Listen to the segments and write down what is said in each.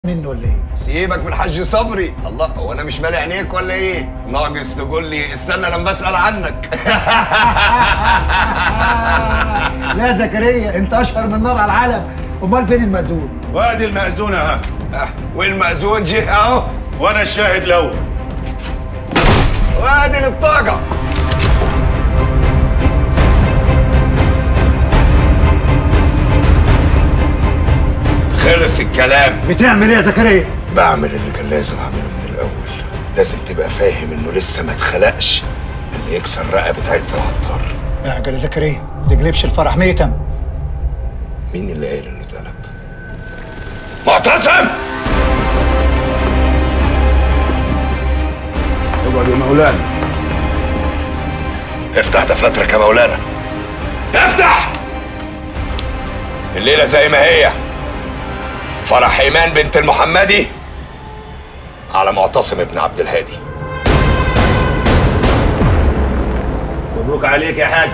منه ولا ايه؟ سيبك من الحاج صبري الله هو انا مش مالي عينيك ولا ايه ناقص تقول لي استنى لما اسال عنك لا زكريا انت اشهر من نار على العالم امال فين المأذون؟ وادي المأذون ها آه، والمأذون جه اهو وانا الشاهد الاول وادي البطاقه خلص الكلام بتعمل ايه يا زكريا؟ بعمل اللي كان لازم اعمله من الاول لازم تبقى فاهم انه لسه ما اتخلقش اللي يكسر رقبه عيله العطار اعجل يا زكريا ما تقلبش الفرح ميتم مين اللي قال انه اتقلب معتصم اقعد يا مولانا افتح دفاترك يا مولانا افتح الليله زي ما هي فرح ايمان بنت المحمدي على معتصم ابن عبد الهادي مبروك عليك يا حاج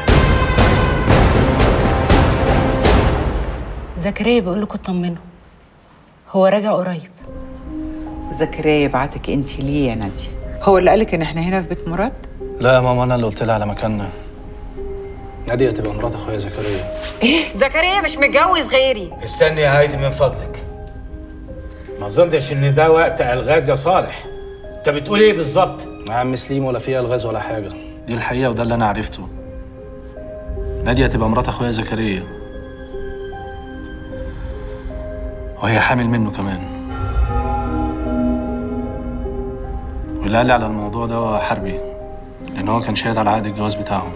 زكريا بيقول لكم اطمنوا هو راجع قريب زكريا يبعتك انت ليه يا ناديه هو اللي قالك ان احنا هنا في بيت مراد لا يا ماما انا اللي قلت لها على مكاننا نادية تبقى مرات اخويا زكريا زكريا مش متجوز غيري استني يا هايدي من فضلك ما اظنش ان ده وقت الغاز يا صالح انت بتقول ايه بالظبط يا عم سليم ولا فيها الغاز ولا حاجة دي الحقيقة وده اللي انا عرفته نادية تبقى مرات اخويا زكريا وهي حامل منه كمان واللي قال لي على الموضوع ده هو حربي لان هو كان شاهد على عقد الجواز بتاعهم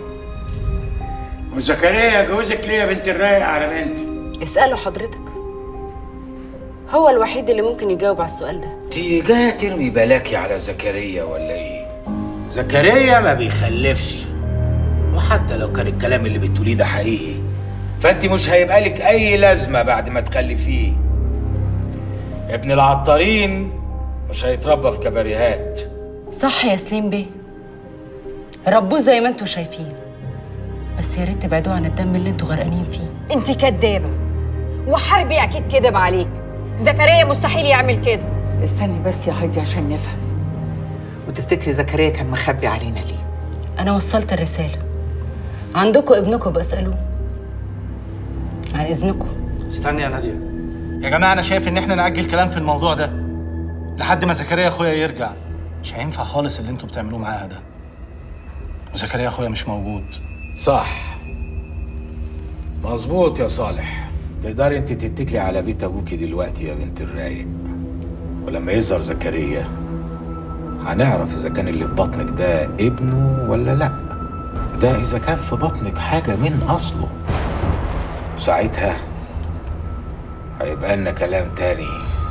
وزكريا جوزك ليه يا بنت الرايق على بنتي اسأله حضرتك هو الوحيد اللي ممكن يجاوب على السؤال ده دي جايه ترمي بلاكي على زكريا ولا ايه؟ زكريا ما بيخلفش وحتى لو كان الكلام اللي بتقوليه ده حقيقي فانت مش هيبقى لك اي لازمه بعد ما تخلفيه ابن العطارين مش هيتربى في كباريهات صح يا سليم بيه ربوه زي ما انتوا شايفين بس يا ريت تبعدوا عن الدم اللي انتوا غرقانين فيه انت كدابه وحربي اكيد كدب عليك زكريا مستحيل يعمل كده استني بس يا هايدي عشان نفهم وتفتكري زكريا كان مخبي علينا ليه انا وصلت الرسالة عندكم ابنكم بسألوه عن اذنكم استني يا نادية يا جماعة أنا شايف إن إحنا نأجل كلام في الموضوع ده لحد ما زكريا أخويا يرجع مش هينفع خالص اللي أنتوا بتعملوه معاها ده وزكريا أخويا مش موجود صح مظبوط يا صالح تقدري انت تتكلي على بيت ابوكي دلوقتي يا بنت الرايق ولما يظهر زكريا هنعرف اذا كان اللي في بطنك ده ابنه ولا لا ده اذا كان في بطنك حاجه من اصله ساعتها هيبقى لنا كلام تاني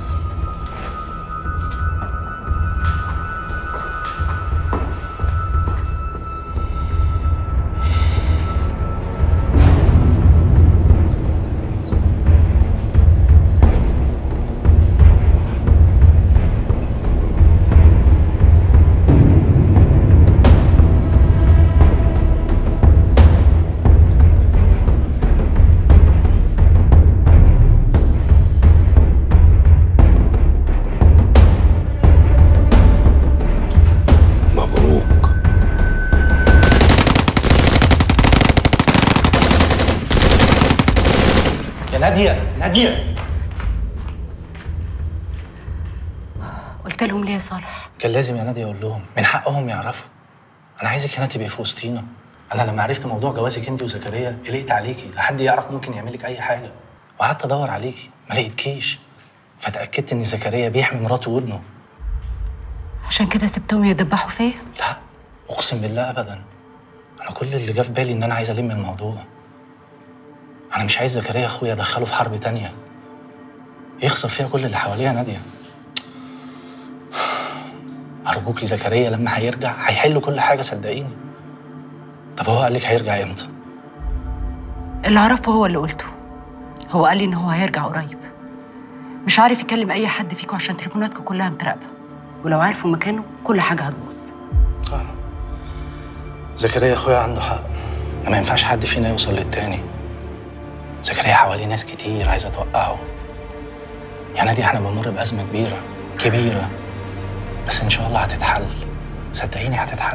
مبروك يا نادية نادية قلت لهم ليه يا صالح كان لازم يا نادية أقول لهم من حقهم يعرفوا أنا عايزك هنا تبقي في وسطينا أنا لما عرفت موضوع جوازك أنت وزكريا قلقت عليكي لحد يعرف ممكن يعمل لك أي حاجة وقعدت أدور عليكي ما لقيتكيش فتأكدت إن زكريا بيحمي مراته وابنه عشان كده سبتهم يدبحوا فيا لا اقسم بالله ابدا انا كل اللي جه في بالي ان انا عايز الم الموضوع انا مش عايز زكريا اخويا ادخله في حرب تانية يخسر فيها كل اللي حواليه يا ناديه ارجوكي زكريا لما هيرجع هيحل كل حاجه صدقيني طب هو قال لك هيرجع امتى اللي اعرفه هو اللي قلته هو قال لي ان هو هيرجع قريب مش عارف يكلم اي حد فيكم عشان تليفوناتكم كلها متراقبه ولو عارفوا مكانه كل حاجه هتبوظ صح زكريا اخويا عنده حق ما ينفعش حد فينا يوصل للتاني زكريا حواليه ناس كتير عايزه توقعه يا نادي احنا بنمر بأزمة كبيرة كبيرة بس إن شاء الله هتتحل صدقيني هتتحل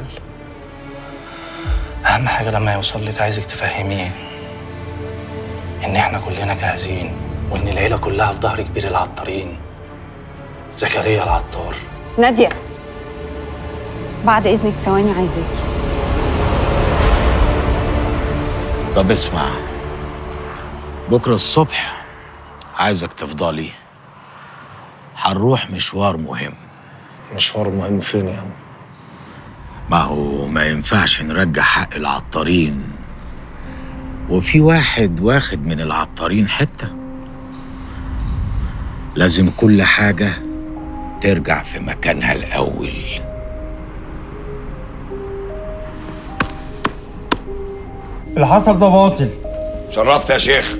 أهم حاجة لما يوصل لك عايزك تفهميه إن إحنا كلنا جاهزين وإن العيلة كلها في ظهر كبير العطارين زكريا العطار ناديه بعد اذنك ثواني عايزاكي طب اسمع بكرة الصبح عايزك تفضلي هنروح مشوار مهم مشوار مهم فين يا عم ما هو ما ينفعش نرجع حق العطارين وفي واحد واخد من العطارين حتة لازم كل حاجة ترجع في مكانها الأول اللي حصل ده باطل شرفت يا شيخ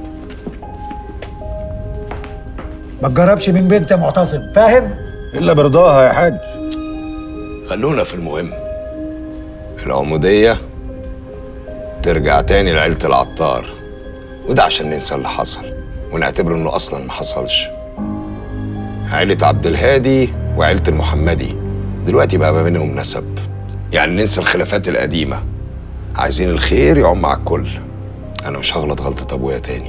ما تجربش من بنت يا معتصم فاهم الا برضاها يا حاج خلونا في المهم العمودية ترجع تاني لعيلة العطار وده عشان ننسى اللي حصل ونعتبر انه اصلا ما حصلش عيلة عبد الهادي وعيلة المحمدي دلوقتي بقى ما بينهم نسب يعني ننسى الخلافات القديمة عايزين الخير يعم على الكل انا مش هغلط غلطة ابويا تاني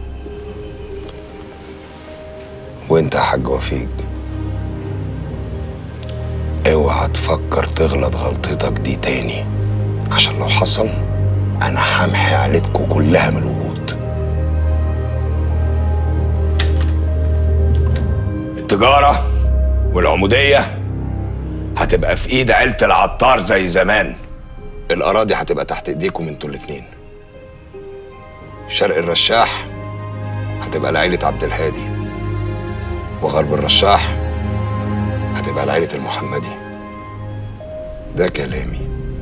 وانت يا حاج وفيق اوعى تفكر تغلط غلطتك دي تاني عشان لو حصل انا همحي عيلتكوا كلها من الوجود التجارة والعمودية هتبقى في ايد عيلة العطار زي زمان الأراضي هتبقى تحت ايديكم انتوا الاتنين شرق الرشاح هتبقى لعيلة عبد الهادي وغرب الرشاح هتبقى لعيلة المحمدي ده كلامي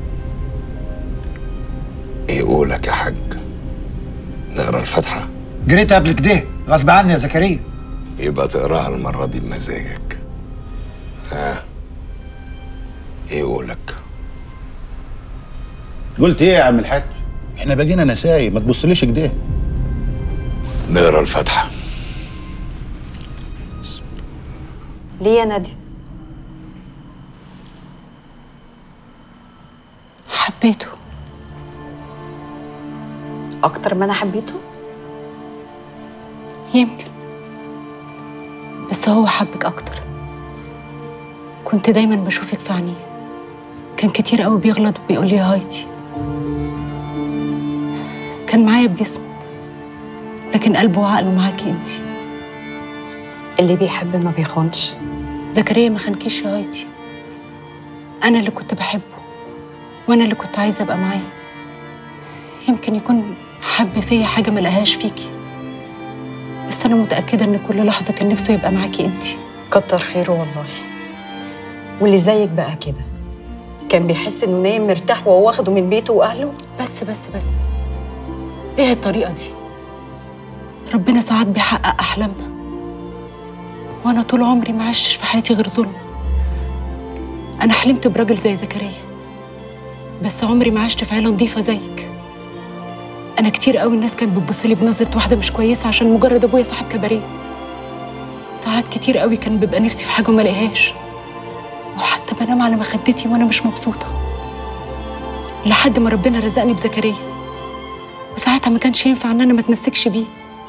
ايه قولك يا حاج نقرا الفاتحة جريت قبل كده غصب عني يا زكريا يبقى تقراها المرة دي بمزاجك ها ايه قولك قلت ايه يا عم الحاج احنا بقينا نساي ما تبصليش كده نقرا الفاتحة ليه يا ناديه حبيته اكتر ما انا حبيته يمكن بس هو حبك أكتر كنت دايما بشوفك في عينيه كان كتير قوي بيغلط وبيقول لي يا هايدي كان معايا بجسمه لكن قلبه وعقله معاكي انتي اللي بيحب ما بيخونش زكريا ما خانكيش يا هايدي أنا اللي كنت بحبه وأنا اللي كنت عايزة أبقى معاه يمكن يكون حب فيا حاجة ما لقاهاش فيكي بس أنا متأكدة إن كل لحظة كان نفسه يبقى معاكي انتي كتر خيره والله واللي زيك بقى كده كان بيحس انه نايم مرتاح وهو واخده من بيته واهله بس بس بس ايه الطريقة دي؟ ربنا ساعات بيحقق أحلامنا وأنا طول عمري ما عشتش في حياتي غير ظلم أنا حلمت براجل زي زكريا بس عمري ما عشت في عيلة نظيفة زيك أنا كتير قوي الناس كانت بتبص لي بنظرة واحدة مش كويسة عشان مجرد أبويا صاحب كباريه ساعات كتير قوي كان بيبقى نفسي في حاجة وما الاقيهاش وحتى بنام على مخدتي وأنا مش مبسوطة لحد ما ربنا رزقني بزكريا وساعتها ما كانش ينفع ان انا ما اتمسكش بيه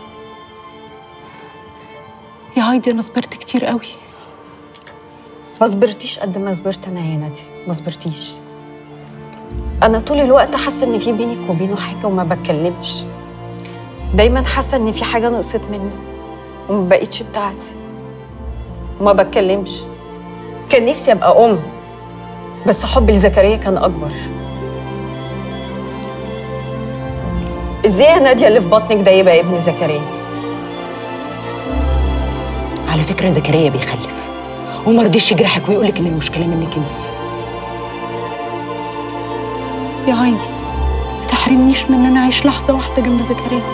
يا هايدي انا صبرت كتير قوي ما صبرتيش قد ما صبرت انا يا نادي ما صبرتيش انا طول الوقت حاسه ان في بينك وبينه حاجه وما بتكلمش دايما حاسه ان في حاجه نقصت منه وما بقتش بتاعتي وما بتكلمش كان نفسي ابقى ام بس حبي لزكريا كان اكبر ازاي يا ناديه اللي في بطنك ده يبقى ابن زكريا على فكره زكريا بيخلف وما رضيش يجرحك ويقول لك ان المشكله منك انت يا هايدي ما تحرمنيش من ان انا اعيش لحظه واحده جنب زكريا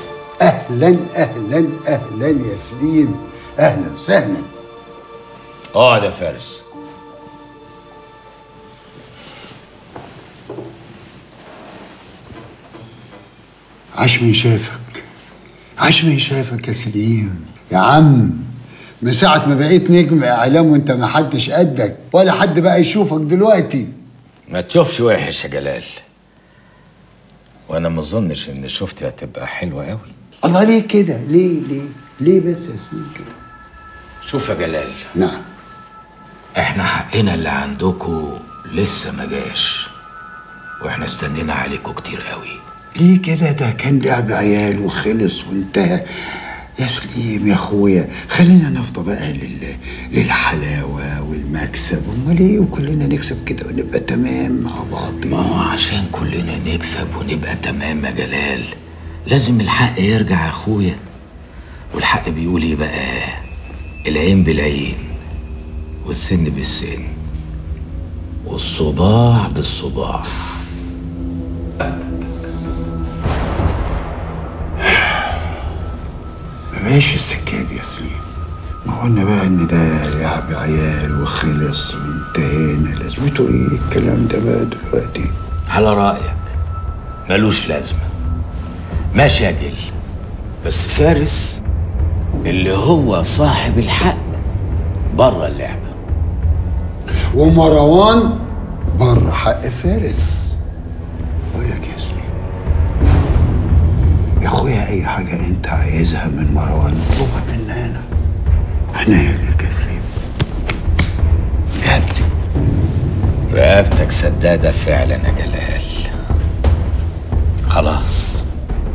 اهلا اهلا اهلا يا سليم اهلا وسهلا اقعد يا فارس عاش من شافك عاش من شافك يا سليم يا عم من ساعة ما بقيت نجم إعلام وأنت ما حدش قدك ولا حد بقى يشوفك دلوقتي ما تشوفش وحش يا جلال وانا ما اظنش ان شفتي هتبقى حلوه قوي الله ليه كده؟ ليه ليه؟ ليه بس يا سليم كده؟ شوف يا جلال نعم احنا حقنا اللي عندكم لسه ما جاش واحنا استنينا عليكم كتير قوي ليه كده ده كان لعب عيال وخلص وانتهى يا سليم يا اخويا خلينا نفضى بقى لل... للحلاوه والمكسب امال ايه وكلنا نكسب كده ونبقى تمام مع بعض ما هو عشان كلنا نكسب ونبقى تمام يا جلال لازم الحق يرجع يا اخويا والحق بيقول ايه بقى العين بالعين والسن بالسن والصباع بالصباع ماشي السكه دي يا سليم ما قلنا بقى ان ده لعب عيال وخلص وانتهينا لازمته ايه الكلام ده بقى دلوقتي على رأيك ملوش لازمة ماشي يا جل بس فارس اللي هو صاحب الحق بره اللعبة ومروان بره حق فارس اقول لك يا سليم يا اخويا اي حاجه انت عايزها من مروان اطلبها منا انا احنا ليك يا سليم رقبتي رقبتك سدادة فعلا يا جلال خلاص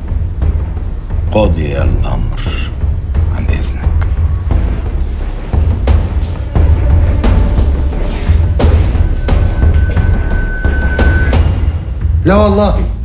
قضي الأمر عن إذنك لا والله